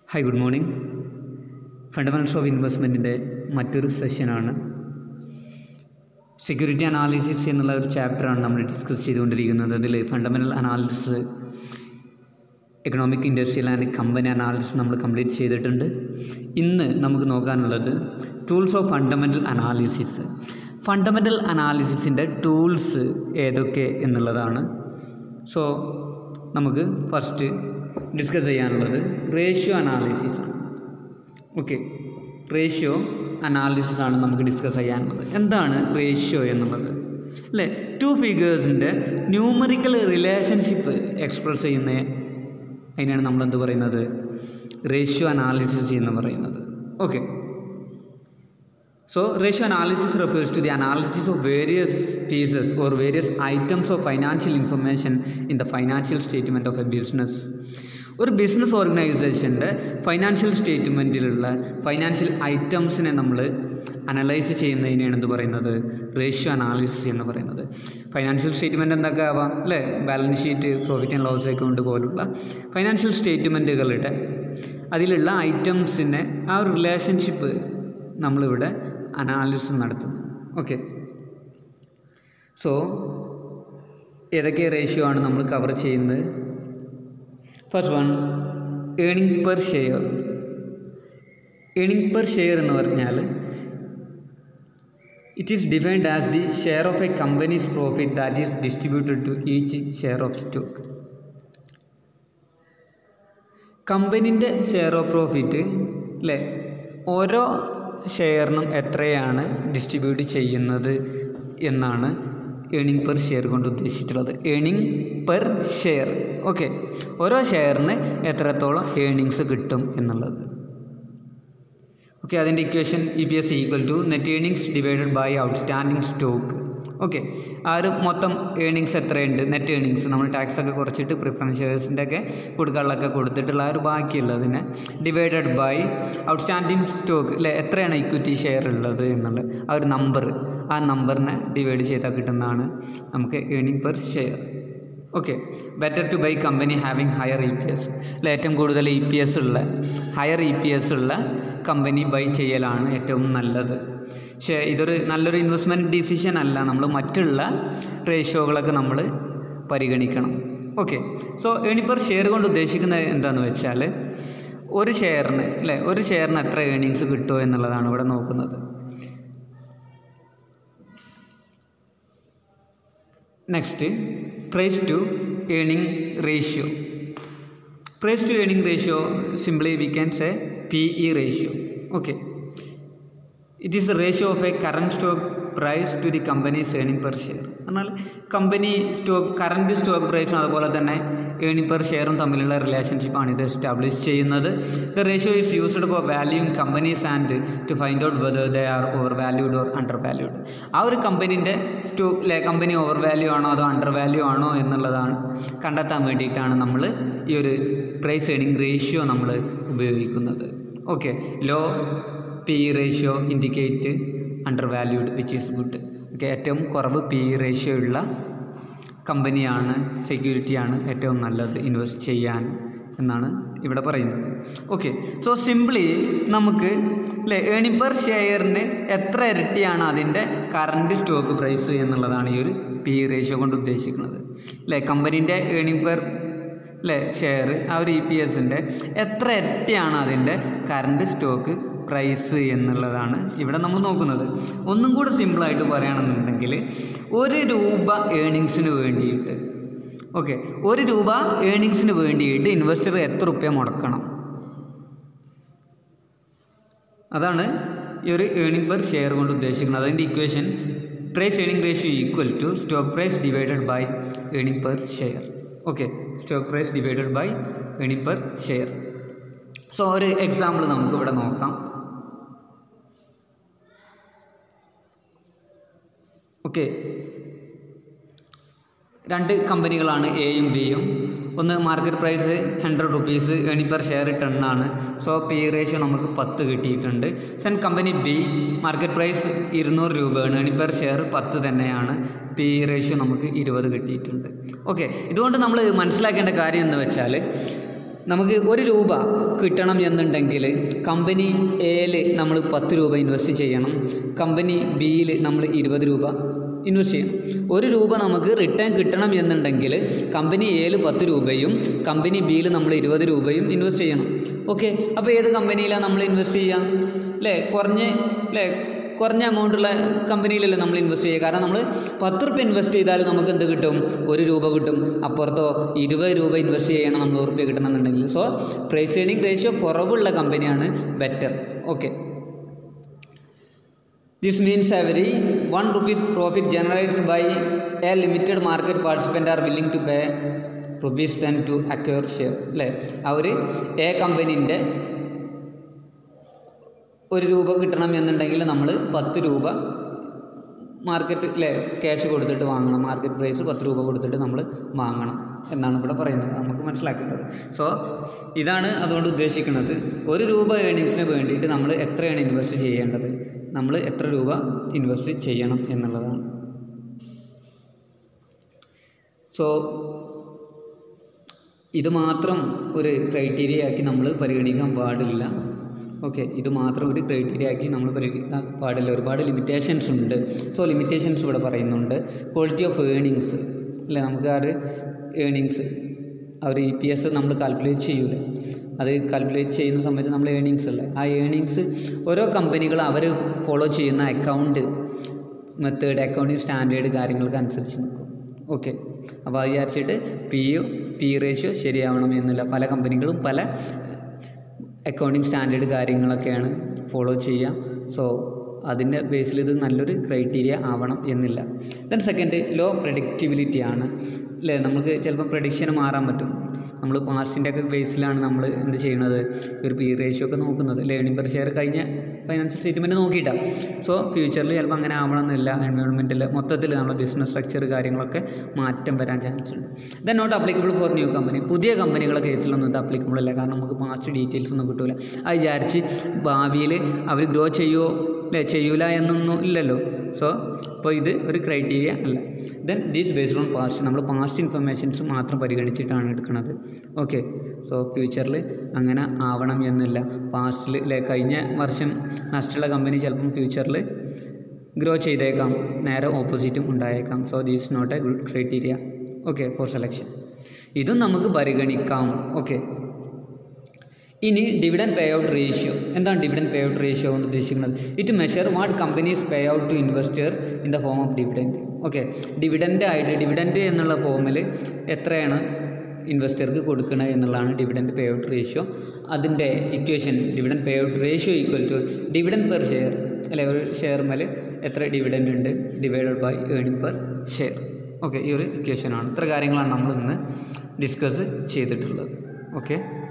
Hi good morning fundamentals of ഇൻവെസ്റ്റ്മെൻറ്റിൻ്റെ മറ്റൊരു സെഷനാണ് സെക്യൂരിറ്റി അനാലിസിസ് എന്നുള്ള ഒരു ചാപ്റ്ററാണ് നമ്മൾ ഡിസ്കസ് ചെയ്തുകൊണ്ടിരിക്കുന്നത് അതിൽ fundamental analysis economic industrial and company analysis നമ്മൾ കംപ്ലീറ്റ് ചെയ്തിട്ടുണ്ട് ഇന്ന് നമുക്ക് നോക്കാനുള്ളത് tools of fundamental analysis fundamental അനാലിസിസിൻ്റെ ടൂൾസ് ഏതൊക്കെ എന്നുള്ളതാണ് സോ നമുക്ക് ഫസ്റ്റ് ഡിസ്കസ് ചെയ്യാനുള്ളത് റേഷ്യോ അനാലിസിസ് ആണ് ഓക്കെ റേഷ്യോ അനാലിസിസ് ആണ് നമുക്ക് ഡിസ്കസ് ചെയ്യാനുള്ളത് എന്താണ് റേഷ്യോ എന്നുള്ളത് അല്ലേ ടു ഫിഗേഴ്സിൻ്റെ ന്യൂമറിക്കൽ റിലേഷൻഷിപ്പ് എക്സ്പ്രസ് ചെയ്യുന്ന അതിനാണ് നമ്മൾ എന്ത് പറയുന്നത് റേഷ്യോ അനാലിസിസ് എന്ന് പറയുന്നത് okay So, ratio analysis refers to the analysis of various pieces or various items of financial information in the financial statement of a business. ഒരു ബിസിനസ് ഓർഗനൈസേഷൻ്റെ ഫൈനാൻഷ്യൽ സ്റ്റേറ്റ്മെൻറ്റിലുള്ള ഫൈനാൻഷ്യൽ ഐറ്റംസിനെ നമ്മൾ അനലൈസ് ചെയ്യുന്നതിനെയാണ് എന്ത് പറയുന്നത് റേഷ്യോ അനാലിസിസ് എന്ന് പറയുന്നത് ഫൈനാൻഷ്യൽ സ്റ്റേറ്റ്മെൻറ്റ് എന്തൊക്കെ ആവാം അല്ലേ balance sheet profit and loss account financial ഫൈനാൻഷ്യൽ സ്റ്റേറ്റ്മെൻറ്റുകളുടെ അതിലുള്ള ഐറ്റംസിനെ ആ ഒരു റിലേഷൻഷിപ്പ് നമ്മളിവിടെ അനാലിസിസ് നടത്തുന്നു ഓക്കെ സോ ഏതൊക്കെ റേഷ്യോ ആണ് നമ്മൾ കവർ ചെയ്യുന്നത് first one earning per share earning per share എന്ന് പറഞ്ഞാൽ it is defined as the share of a company's profit that is distributed to each share of stock കമ്പനീൻ്റെ share of profit അല്ലേ ഓരോ ഷെയറിനും എത്രയാണ് distribute ചെയ്യുന്നത് എന്നാണ് earning per share കൊണ്ട് ഉദ്ദേശിച്ചിട്ടുള്ളത് ഏണിംഗ് പെർ ഷെയർ ഓക്കെ ഓരോ ഷെയറിന് എത്രത്തോളം ഏണിങ്സ് കിട്ടും എന്നുള്ളത് ഓക്കെ അതിൻ്റെ equation E P S equal to net earnings divided by outstanding stock okay ആ ഒരു മൊത്തം ഏണിങ്സ് എത്രയുണ്ട് നെറ്റ് ഏണിങ്സ് നമ്മൾ ടാക്സ് ഒക്കെ കുറച്ചിട്ട് പ്രിഫറൻസ് ഷെയർസിൻ്റെ ഒക്കെ കൊടുക്കാനുള്ളതൊക്കെ കൊടുത്തിട്ടുള്ള ആ ഒരു ബാക്കിയുള്ളതിനെ ഡിവൈഡഡ് ബൈ ഔട്ട്സ്റ്റാൻഡിങ് സ്റ്റോക്ക് അല്ലേ എത്രയാണ് ഇക്വിറ്റി ഷെയർ ഉള്ളത് എന്നുള്ള ആ ഒരു നമ്പർ ആ നമ്പറിനെ ഡിവൈഡ് ചെയ്താൽ കിട്ടുന്നതാണ് നമുക്ക് earning per share okay better to buy company having higher E P S അല്ല ഏറ്റവും കൂടുതൽ ഇ പി എസ് ഉള്ള ഹയർ ഇ പി എസ് ഉള്ള കമ്പനി ബൈ ചെയ്യലാണ് ഏറ്റവും നല്ലത് പക്ഷേ ഇതൊരു നല്ലൊരു ഇൻവെസ്റ്റ്മെൻറ്റ് ഡിസിഷൻ അല്ല നമ്മൾ മറ്റുള്ള റേഷ്യോകളൊക്കെ നമ്മൾ പരിഗണിക്കണം ഓക്കെ സോ ഏണിപ്പർ ഷെയർ കൊണ്ട് ഉദ്ദേശിക്കുന്നത് എന്താണെന്ന് വെച്ചാൽ ഒരു ഷെയറിന് അല്ലേ ഒരു ഷെയറിന് എത്ര ഏണിങ്സ് കിട്ടുമോ എന്നുള്ളതാണ് ഇവിടെ നോക്കുന്നത് next price to earning ratio price to earning ratio simply we can say P E ratio okay it is a ratio of a current stock price to the company's earning per share എന്നാൽ company stock current stock പ്രൈസും അതുപോലെ തന്നെ earning per ഷെയറും തമ്മിലുള്ള റിലേഷൻഷിപ്പാണ് ഇത് establish ചെയ്യുന്നത് the ratio is used for valuing companies and to find out whether they are over valued or under valued ആ ഒരു കമ്പനീൻ്റെ സ്റ്റോക്കിലെ കമ്പനി ഓവർ വാല്യൂ ആണോ അതോ അണ്ടർ വാല്യൂ ആണോ എന്നുള്ളതാണ് കണ്ടെത്താൻ വേണ്ടിയിട്ടാണ് നമ്മൾ ഈ ഒരു പ്രൈസ് ഏണിംഗ് റേഷ്യോ നമ്മൾ ഉപയോഗിക്കുന്നത് okay low P ratio indicate under valued which is good okay ഏറ്റവും കുറവ് പി റേഷ്യോ ഉള്ള കമ്പനിയാണ് സെക്യൂരിറ്റിയാണ് ഏറ്റവും നല്ലത് ഇൻവെസ്റ്റ് ചെയ്യാൻ എന്നാണ് ഇവിടെ പറയുന്നത് ഓക്കെ സോ സിംപ്ലി നമുക്ക് അല്ലേ ഏണിംഗ് പെർ ഷെയറിന് എത്ര ഇരട്ടിയാണ് അതിൻ്റെ കറണ്ട് സ്റ്റോക്ക് പ്രൈസ് എന്നുള്ളതാണ് ഈ ഒരു പി റേഷ്യോ കൊണ്ട് ഉദ്ദേശിക്കുന്നത് അല്ലേ കമ്പനീൻ്റെ ഏണിംഗ് പെർ അല്ലേ ഷെയർ ആ ഒരു ഇ പി എസിൻ്റെ എത്ര ഇരട്ടിയാണ് അതിൻ്റെ കറണ്ട് സ്റ്റോക്ക് പ്രൈസ് എന്നുള്ളതാണ് ഇവിടെ നമ്മൾ നോക്കുന്നത് ഒന്നും കൂടെ സിമ്പിളായിട്ട് പറയുകയാണെന്നുണ്ടെങ്കിൽ ഒരു രൂപ ഏണിങ്സിന് വേണ്ടിയിട്ട് ഓക്കെ ഒരു രൂപ ഏണിങ്സിന് വേണ്ടിയിട്ട് ഇൻവെസ്റ്റർ എത്ര റുപ്യ മുടക്കണം അതാണ് ഈ ഒരു ഏണിംഗ് പെർ ഷെയർ കൊണ്ട് ഉദ്ദേശിക്കുന്നത് അതിൻ്റെ equation price earning ratio equal to stock price divided by earning per share okay stock price divided by earning per share so ഒരു എക്സാമ്പിൾ നമുക്ക് ഇവിടെ നോക്കാം ഓക്കെ രണ്ട് കമ്പനികളാണ് എയും ബിയും ഒന്ന് മാർക്കറ്റ് പ്രൈസ് ഹൺഡ്രഡ് റുപ്പീസ് ഏണി പെർ ഷെയർ ടെൻ ആണ് സോ പി റേഷ്യോ നമുക്ക് പത്ത് കിട്ടിയിട്ടുണ്ട് സെൻ കമ്പനി ബി മാർക്കറ്റ് പ്രൈസ് ഇരുന്നൂറ് രൂപയാണ് ഏണി പെർ ഷെയർ പത്ത് തന്നെയാണ് പി റേഷ്യോ നമുക്ക് ഇരുപത് കിട്ടിയിട്ടുണ്ട് ഓക്കെ ഇതുകൊണ്ട് നമ്മൾ മനസ്സിലാക്കേണ്ട കാര്യം എന്ന് വെച്ചാൽ നമുക്ക് ഒരു രൂപ കിട്ടണം എന്നുണ്ടെങ്കിൽ കമ്പനി എയിൽ നമ്മൾ പത്ത് രൂപ ഇൻവെസ്റ്റ് ചെയ്യണം കമ്പനി ബിയിൽ നമ്മൾ ഇരുപത് രൂപ ഇൻവെസ്റ്റ് ചെയ്യണം ഒരു രൂപ നമുക്ക് റിട്ടേൺ കിട്ടണം എന്നുണ്ടെങ്കിൽ കമ്പനി എയിൽ പത്ത് രൂപയും കമ്പനി ബിയിൽ നമ്മൾ ഇരുപത് രൂപയും ഇൻവെസ്റ്റ് ചെയ്യണം ഓക്കെ അപ്പോൾ ഏത് കമ്പനിയിലാണ് നമ്മൾ ഇൻവെസ്റ്റ് ചെയ്യുക അല്ലേ കുറഞ്ഞ അല്ലേ കുറഞ്ഞ എമൗണ്ടുള്ള കമ്പനിയിലല്ലേ നമ്മൾ ഇൻവെസ്റ്റ് ചെയ്യുക കാരണം നമ്മൾ പത്ത് റുപ്യ ഇൻവെസ്റ്റ് ചെയ്താൽ നമുക്ക് എന്ത് കിട്ടും ഒരു രൂപ കിട്ടും അപ്പുറത്തോ ഇരുപത് രൂപ ഇൻവെസ്റ്റ് ചെയ്യണം നമ്മൾ റുപ്യ കിട്ടണമെന്നുണ്ടെങ്കിൽ സോ പ്രൈസ് ഏണിംഗ് റേഷ്യോ കുറവുള്ള കമ്പനിയാണ് better okay this means every one rupees profit generated by A limited market participant are willing to pay rupees ten to acquire share അല്ലേ അവർ എ കമ്പനീൻ്റെ ഒരു രൂപ കിട്ടണം എന്നുണ്ടെങ്കിൽ നമ്മൾ പത്ത് രൂപ മാർക്കറ്റ് അല്ലേ ക്യാഷ് കൊടുത്തിട്ട് വാങ്ങണം മാർക്കറ്റ് പ്രൈസ് പത്ത് രൂപ കൊടുത്തിട്ട് നമ്മൾ വാങ്ങണം എന്നാണ് ഇവിടെ പറയുന്നത് നമുക്ക് മനസ്സിലാക്കേണ്ടത് സോ ഇതാണ് അതുകൊണ്ട് ഉദ്ദേശിക്കുന്നത് ഒരു രൂപ ഏണിങ്സിന് വേണ്ടിയിട്ട് നമ്മൾ എത്രയാണ് ഇൻവെസ്റ്റ് ചെയ്യേണ്ടത് നമ്മൾ എത്ര രൂപ ഇൻവെസ്റ്റ് ചെയ്യണം എന്നുള്ളതാണ് സോ ഇത് മാത്രം ഒരു ക്രൈറ്റീരിയ ആക്കി നമ്മൾ പരിഗണിക്കാൻ പാടില്ല ഓക്കെ ഇത് മാത്രം ഒരു ക്രൈറ്റീരിയ ആക്കി നമ്മൾ പരിഗണിക്കാൻ പാടില്ല ഒരുപാട് ലിമിറ്റേഷൻസ് ഉണ്ട് സോ ലിമിറ്റേഷൻസ് ഇവിടെ പറയുന്നുണ്ട് ക്വാളിറ്റി ഓഫ് ഏണിങ്സ് അല്ലേ നമുക്ക് ആ ഒരു ഏണിങ്സ് ആ ഒരു ഇ പി എസ് നമ്മൾ കാൽക്കുലേറ്റ് ചെയ്യൂല അത് കാൽക്കുലേറ്റ് ചെയ്യുന്ന സമയത്ത് നമ്മൾ ഏണിങ്സ് അല്ലേ ആ ഏണിങ്സ് ഓരോ കമ്പനികൾ അവർ ഫോളോ ചെയ്യുന്ന അക്കൗണ്ട് മെത്തേഡ് അക്കൗണ്ടിങ് സ്റ്റാൻഡേർഡ് കാര്യങ്ങൾക്ക് അനുസരിച്ച് നിൽക്കും ഓക്കെ അപ്പോൾ അത് വിചാരിച്ചിട്ട് പി ഒ പി റേഷ്യോ ശരിയാവണം എന്നില്ല പല കമ്പനികളും പല അക്കൗണ്ടിങ് സ്റ്റാൻഡേർഡ് കാര്യങ്ങളൊക്കെയാണ് ഫോളോ ചെയ്യുക സോ അതിൻ്റെ ബേസിൽ ഇത് നല്ലൊരു ക്രൈറ്റീരിയ ആവണം എന്നില്ല ദെൻ സെക്കൻഡ് ലോ പ്രഡിക്റ്റിബിലിറ്റി ആണ് അല്ലേ നമുക്ക് ചിലപ്പോൾ പ്രഡിക്ഷൻ മാറാൻ പറ്റും നമ്മൾ പാസ്റ്റിൻ്റെ ഒക്കെ ബേസിലാണ് നമ്മൾ എന്ത് ചെയ്യുന്നത് ഒരു പി റേഷ്യോ ഒക്കെ നോക്കുന്നത് ലേണിംഗ് പെർ ഷെയർ കഴിഞ്ഞ ഫൈനാൻഷ്യൽ സ്റ്റേറ്റ്മെൻറ്റ് നോക്കിയിട്ടാണ് സോ ഫ്യൂച്ചറിൽ ചിലപ്പോൾ അങ്ങനെ ആവണമെന്നില്ല എൻവയോൺമെൻറ്റിൽ മൊത്തത്തിൽ നമ്മുടെ ബിസിനസ് സ്ട്രക്ചർ കാര്യങ്ങളൊക്കെ മാറ്റം വരാൻ ചാൻസ് ഉണ്ട് then not applicable for new company പുതിയ കമ്പനികളെ കേസിലൊന്നും ഇത് അപ്ലിക്കബിൾ അല്ല കാരണം നമുക്ക് പാസ്റ്റ് ഡീറ്റെയിൽസ് ഒന്നും കിട്ടില്ല അത് വിചാരിച്ച് ഭാവിയിൽ അവർ ഗ്രോ ചെയ്യുമോ അല്ലേ ചെയ്യൂല എന്നൊന്നും ഇല്ലല്ലോ സോ അപ്പോൾ ഇത് ഒരു ക്രൈറ്റീരിയ അല്ല then these based on past നമ്മൾ പാസ്റ്റ് ഇൻഫർമേഷൻസ് മാത്രം പരിഗണിച്ചിട്ടാണ് എടുക്കുന്നത് ഓക്കെ സോ ഫ്യൂച്ചറിൽ അങ്ങനെ ആവണം എന്നില്ല പാസ്റ്റിൽ അല്ലെ കഴിഞ്ഞ വർഷം നഷ്ടമുള്ള കമ്പനി ചിലപ്പം ഫ്യൂച്ചറിൽ ഗ്രോ ചെയ്തേക്കാം നേരെ ഓപ്പോസിറ്റും ഉണ്ടായേക്കാം so these not a good criteria okay for selection ഇതും നമുക്ക് പരിഗണിക്കാം ഓക്കെ ഇനി ഡിവിഡൻ പേ ഔട്ട് റേഷ്യോ എന്താണ് ഡിവിഡൻ പേ ഔട്ട് റേഷ്യോ കൊണ്ട് ഉദ്ദേശിക്കുന്നത് it measure what companies pay out to investor in the form of dividend okay dividend ആയിട്ട് dividend എന്നുള്ള ഫോമിൽ എത്രയാണ് ഇൻവെസ്റ്റർക്ക് കൊടുക്കുന്നത് എന്നുള്ളതാണ് ഡിവിഡൻറ്റ് പേ ഔട്ട് റേഷ്യോ അതിൻ്റെ equation dividend pay out ratio equal to dividend per share അല്ലെ ഒരു ഷെയർ മേൽ എത്ര ഡിവിഡൻറ്റ് ഉണ്ട് divided by earning per share okay ഈ ഒരു ഇക്വേഷനാണ് ഇത്ര കാര്യങ്ങളാണ് നമ്മൾ ഇന്ന് ഡിസ്കസ് ചെയ്തിട്ടുള്ളത് ഓക്കെ